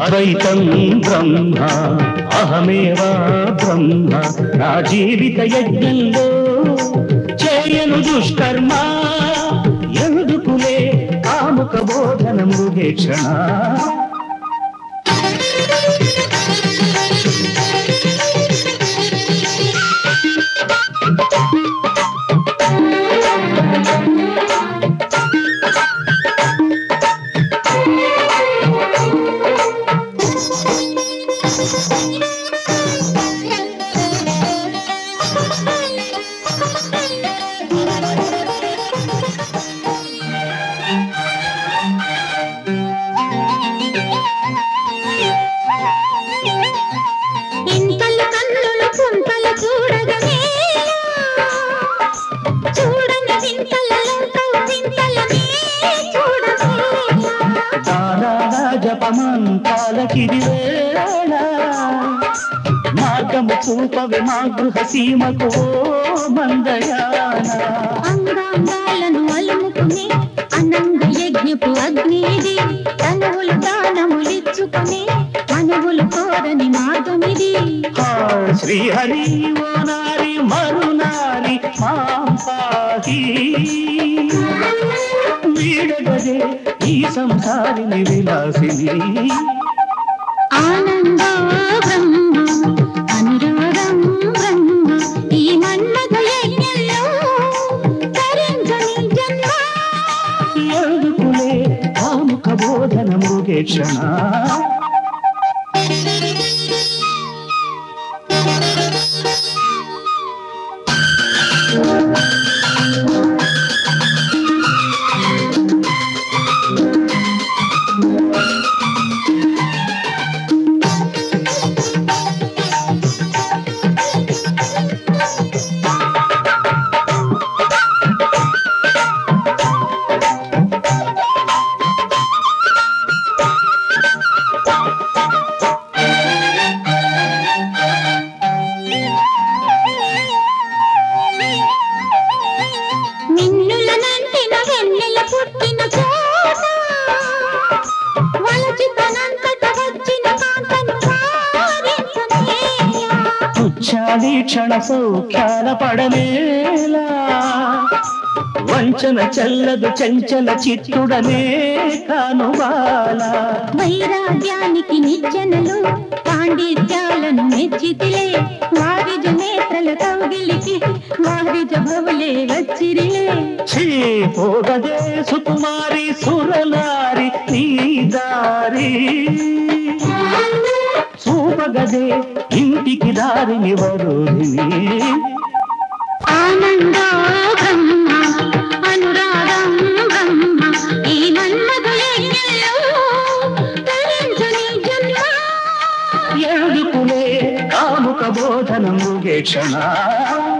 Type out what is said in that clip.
అద్వైతం బ్రహ్మ అహమేవా బ్రహ్మ నా జీవిత యజ్ఞంలో చేయను దుష్కర్మ ఎందుకులే కాముక బోధన మృగేక్షణ ఇంతల కన్నులు కుంతల చూడగనే చూడని వింతలలో వింతలనే చూడవేలా దానాల జపమంతాలకిది వేళ మార్గము చూపవి మా గృహ సీమకు ఓ మందయాన అంగాంగాలను అలుముకునే అనంగ యజ్ఞపు అగ్నిది తనువులు దానములిచ్చుకునే మనవులు కోరని మార్గమిది ఆ శ్రీహరి ఓ నారి మరునారి మాం పాహి వీడగదే ఈ సంసారిని విలాసిని ఆనందో బ్రహ్మ అనురాగం బ్రహ్మ ఈ మన్మథ యజ్ఞంలో తరించని జన్మ ఎందుకులే కాముక బోధన మృగేక్షణ మిన్నులనంటిన వెన్నెల పుట్టిన చోట వలచితనంతట వచ్చిన కాంతను వారించనేలా పుచ్చాలి క్షణ సౌఖ్యాల పడనేలా వంచన చల్లదు చంచల చిత్తుడనే కానుబాల వైరాగ్యానికి నిచ్చెనలు పాండిత్యాలను మెచ్చితిలే వారిజ నేత్రల కౌగిలికి వారిజ భవులే వచ్చిరిలే ఛీ పోగదే సుకుమారి సురలారి నీ దారి చూపగదే ఇంటికి దారిని వరుదిని ఆనందో బ్రహ్మ అనురాగం బ్రహ్మ ఈ మన్మధ యజ్ఞంలో తరించని జన్మ ఎందుకులే కాముక బోధన మృగేక్షణ